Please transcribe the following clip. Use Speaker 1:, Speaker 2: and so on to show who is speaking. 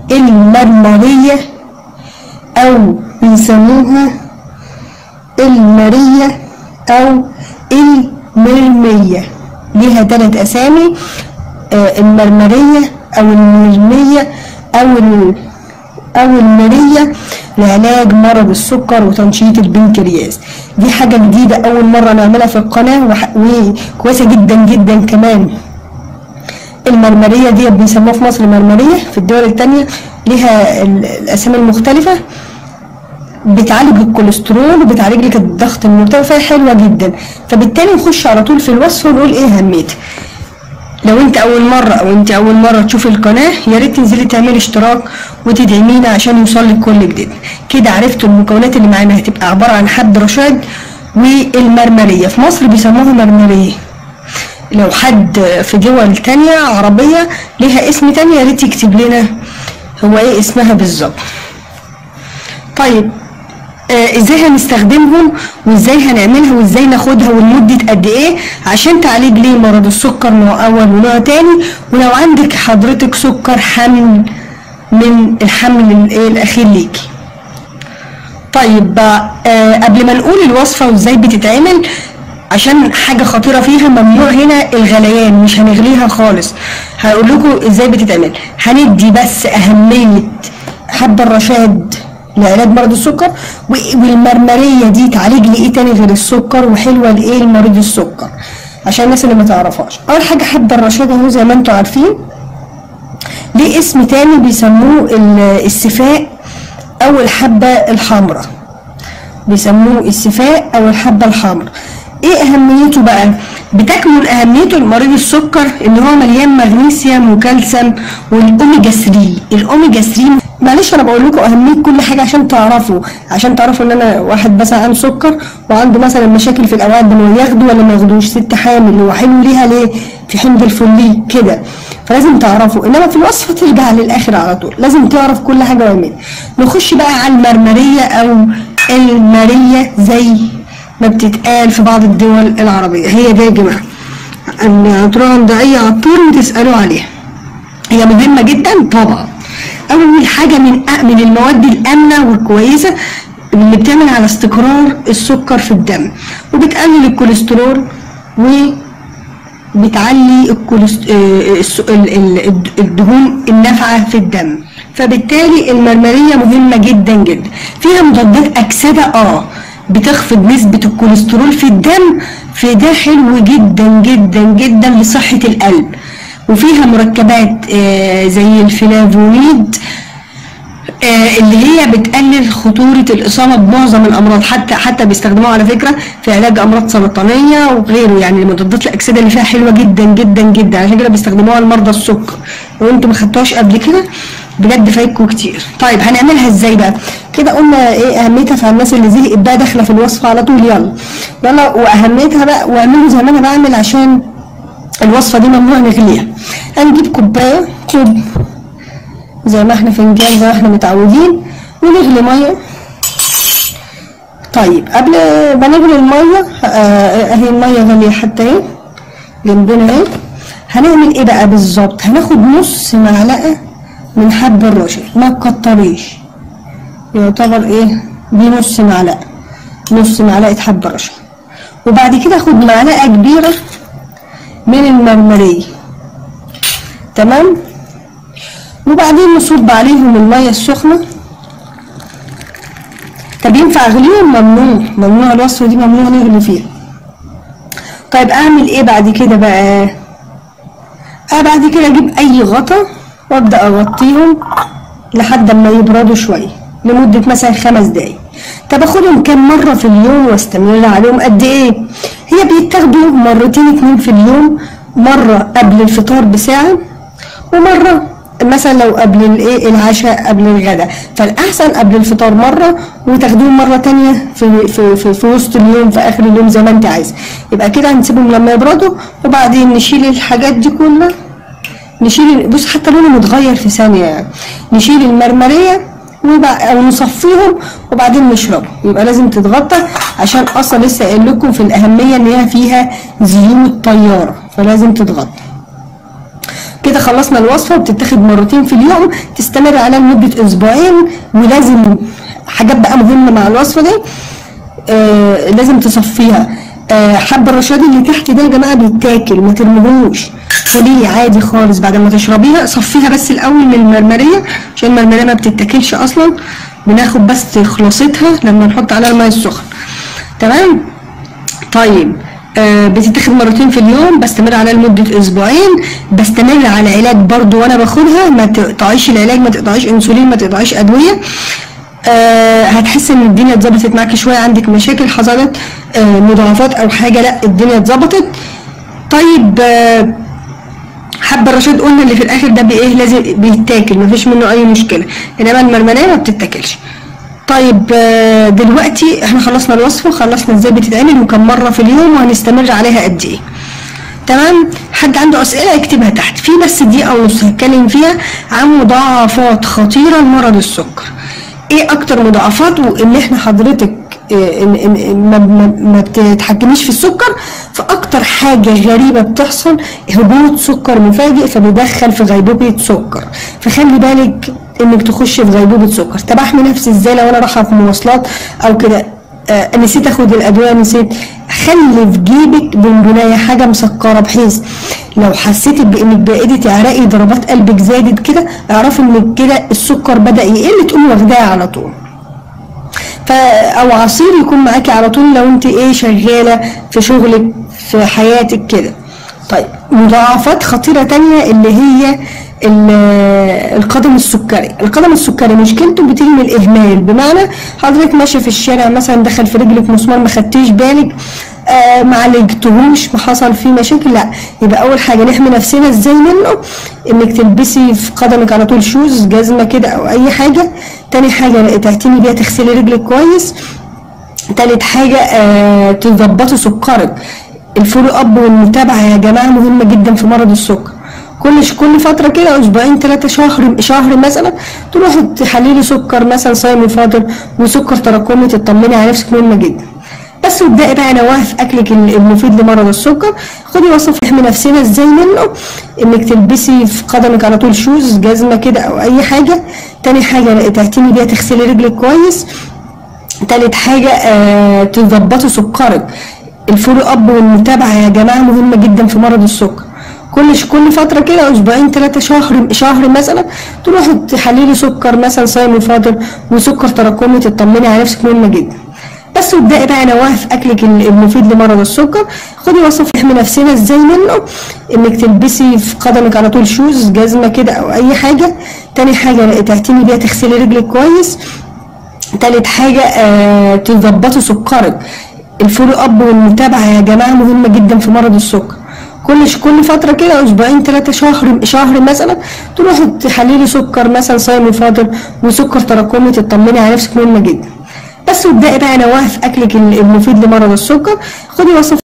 Speaker 1: المرمرية أو بيسموها المارية أو المرمية ليها ثلاث أسامي آه، المرمرية أو المرمية أو ال- أو المارية لعلاج مرض السكر وتنشيط البنكرياس دي حاجة جديدة أول مرة نعملها في القناة وح- وكويسة جدا جدا كمان المرمرية دي بيسموها في مصر مرمرية في الدول التانية ليها ال- الأسامي المختلفة بتعالج الكوليسترول وبتعالج لك الضغط المرتفع حلوة جدا فبالتالي نخش على طول في الوصفة ونقول ايه أهميتها لو انت اول مرة او انت اول مرة تشوف القناة يا ريت تنزلي تعملي اشتراك وتدعمينا عشان يوصلك كل جديد كده عرفتوا المكونات اللي معانا هتبقى عبارة عن حب رشاد والمرمرية في مصر بيسموها مرمرية لو حد في دول تانية عربية ليها اسم تاني يا ريت يكتب لنا هو ايه اسمها بالظبط طيب آه ازاي هنستخدمهم وازاي هنعملها وازاي ناخدها ولمدة قد ايه عشان تعالج ليه مرض السكر نوع اول ونوع تاني ولو عندك حضرتك سكر حمل من الحمل الايه الاخير ليكي طيب آه قبل ما نقول الوصفة وازاي بتتعمل عشان حاجة خطيرة فيها ممنوع هنا الغليان مش هنغليها خالص هقول لكم ازاي بتتعمل هندي بس اهمية حب الرشاد لعلاج مرض السكر و- والمرمرية دي تعالج لي ايه تاني غير السكر وحلوة لايه لمريض السكر عشان الناس اللي ما تعرفهاش اول حاجة حب الرشاد اهو زي ما انتم عارفين ليه اسم تاني بيسموه ال- السفاء او الحبة الحمراء بيسموه السفاء او الحبة الحمراء ايه اهميته بقى بتكمن اهميته لمريض السكر ان هو مليان مغنيسيوم وكالسيوم والاوميجا 3 الاوميجا 3 معلش انا بقول لكم اهميه كل حاجه عشان تعرفوا عشان تعرفوا ان انا واحد مثلا عنده سكر وعنده مثلا مشاكل في الاوعيه الدمويه ياخده ولا ما ياخدوش ست حامل هو حلو ليها ليه في حمض الفوليك كده فلازم تعرفوا انما في الوصفه ترجع للاخر على طول لازم تعرف كل حاجه واهميتها نخش بقى على المرمريه او الماريه زي ما بتتقال في بعض الدول العربيه هي دي يا جماعه ان تروحوا عند اي عطار وتسالوا عليها هي مهمة جدا طبعا أول حاجة من أ- من المواد الآمنة والكويسة اللي بتعمل على استقرار السكر في الدم وبتقلل الكوليسترول وبتعلي الكوليست... آه، الس- ال- ال- الد- الدهون النافعة في الدم فبالتالي المرمرية مهمة جدا جدا فيها مضادات أكسدة اه بتخفض نسبة الكوليسترول في الدم فده حلو جدا جدا جدا لصحة القلب وفيها مركبات آه، زي الفلافونيد آه، اللي هي بتقلل خطورة الإصابة بمعظم الأمراض حتى حتى بيستخدموها على فكرة في علاج أمراض سرطانية وغيره يعني مضادات الأكسدة اللي فيها حلوة جدا جدا جدا عشان كده بيستخدموها لمرضى السكر لو انتوا ما خدتوهاش قبل كده بجد فايتكم كتير طيب هنعملها ازاي بقى كده قلنا ايه اهميتها فالناس اللي زهقت بقى داخله في الوصفه على طول يلا يلا واهميتها بقى واعملوا زي ما انا بعمل عشان الوصفه دي ممنوع نغليها هنجيب كوبايه كوب زي ما احنا فنجان زي ما احنا متعودين ونغلي ميه طيب قبل ما نغلي الميه آه، اهي الميه غاليه حتى اهي جنبنا اهي هنعمل ايه بقى بالظبط هناخد نص معلقه من حب الرشد ما تكتريش يعتبر ايه دي نص معلقه نص معلقه حب رشد وبعد كده اخد معلقه كبيره من المرمريه تمام وبعدين نصب عليهم الميه السخنه طب ينفع اغليهم ممنوع ممنوع الوصفه دي ممنوع نغلي فيها طيب اعمل ايه بعد كده بقى اه بعد كده اجيب اي غطا وابدا اغطيهم لحد ما يبردوا شويه لمده مثلا خمس دقايق طب اخدهم كام مره في اليوم واستمر عليهم قد ايه هي بيتاخدوا مرتين اتنين في اليوم مره قبل الفطار بساعه ومره مثلا لو قبل الايه العشاء قبل الغداء فالاحسن قبل الفطار مره وتاخدوهم مره تانية في في في, في وسط اليوم في اخر اليوم زي ما انت عايز يبقى كده هنسيبهم لما يبردوا وبعدين نشيل الحاجات دي كلها نشيل بص حتى لونه متغير في ثانيه يعني نشيل المرمريه وبع- او نصفيهم وبعدين نشربه يبقى لازم تتغطى عشان اصلا لسه قايل لكم في الاهميه ان هي فيها زيوت طياره فلازم تتغطى كده خلصنا الوصفه بتتاخد مرتين في اليوم تستمر عليها لمده اسبوعين ولازم حاجات بقى مهمه مع الوصفه دي آه لازم تصفيها آه حب الرشاد اللي تحت ده يا جماعه بيتاكل ما ترميهوش خليه عادي خالص بعد ما تشربيها صفيها بس الاول من المرمريه عشان المرمريه ما بتتاكلش اصلا بناخد بس خلاصتها لما نحط عليها الميه السخن تمام طيب آه بتتاخد مرتين في اليوم بستمر عليها لمده اسبوعين بستمر على علاج برضو وانا باخدها ما تقطعيش العلاج ما تقطعيش انسولين ما تقطعيش ادويه آه هتحس ان الدنيا اتظبطت معاكي شويه عندك مشاكل حصلت آه مضاعفات او حاجه لا الدنيا اتظبطت طيب آه حب الرشاد قلنا اللي في الاخر ده بايه لازم بيتاكل مفيش منه اي مشكله انما المرمنيه ما بتتاكلش طيب آه دلوقتي احنا خلصنا الوصفه خلصنا ازاي بتتعمل وكم مره في اليوم وهنستمر عليها قد ايه تمام حد عنده اسئله يكتبها تحت في بس دقيقه ونص هتكلم فيها عن مضاعفات خطيره لمرض السكر ايه اكتر مضاعفات وان احنا حضرتك إن إن ما, ما, ما بتتحكميش في السكر فاكتر حاجه غريبه بتحصل هبوط سكر مفاجئ فبيدخل في غيبوبه سكر فخلي بالك انك تخش في غيبوبه سكر طب احمي نفسي ازاي لو انا رايحه في مواصلات او كده آه نسيت اخد الادويه نسيت خلي في جيبك بونبونايه حاجه مسكره بحيث لو حسيتي بانك بقيتي تعرقي ضربات قلبك زادت كده اعرفي انك كده السكر بدا يقل تقومي واخداها على طول او عصير يكون معاكي على طول لو انت ايه شغاله في شغلك في حياتك كده طيب مضاعفات خطيره تانية اللي هي القدم السكري القدم السكري مشكلته بتيجي من الاهمال بمعنى حضرتك ماشيه في الشارع مثلا دخل في رجلك مسمار ما خدتيش بالك آه ما عالجتهوش ما حصل فيه مشاكل لا يبقى اول حاجه نحمي نفسنا ازاي منه انك تلبسي في قدمك على طول شوز جزمه كده او اي حاجه تاني حاجه تعتني بيها تغسلي رجلك كويس تالت حاجه آه تظبطي سكرك الفولو اب والمتابعه يا جماعه مهمه جدا في مرض السكر كل كل فتره كده اسبوعين ثلاثه شهر شهر مثلا تروحي تحللي سكر مثلا صايم فاضل وسكر تراكمي تطمني على نفسك مهمه جدا بس وابدأي بقى نواهي في اكلك المفيد لمرض السكر خدي وصفه نحمي نفسنا ازاي منه انك تلبسي في قدمك على طول شوز جزمه كده او اي حاجه تاني حاجه تعتني بيها تغسلي رجلك كويس تالت حاجه آه تظبطي سكرك الفولو اب والمتابعه يا جماعه مهمه جدا في مرض السكر كل كل فتره كده اسبوعين ثلاثه شهر شهر مثلا تروحي تحللي سكر مثلا صايم فاضل وسكر تراكمي تطمني على نفسك مهمه جدا بس وابدأي بقى نواهي في اكلك المفيد لمرض السكر خدي وصفه نحمي نفسنا ازاي منه انك تلبسي في قدمك على طول شوز جزمه كده او اي حاجه تاني حاجه تعتني بيها تغسلي رجلك كويس تالت حاجه آه تظبطي سكرك الفولو اب والمتابعه يا جماعه مهمه جدا في مرض السكر كل كل فتره كده اسبوعين ثلاثه شهر شهر مثلا تروحي تحللي سكر مثلا صايم فاضل وسكر تراكمي تطمني على نفسك مهمه جدا بس وابدأي بقى نواهي في اكلك المفيد لمرض السكر خدي وصفه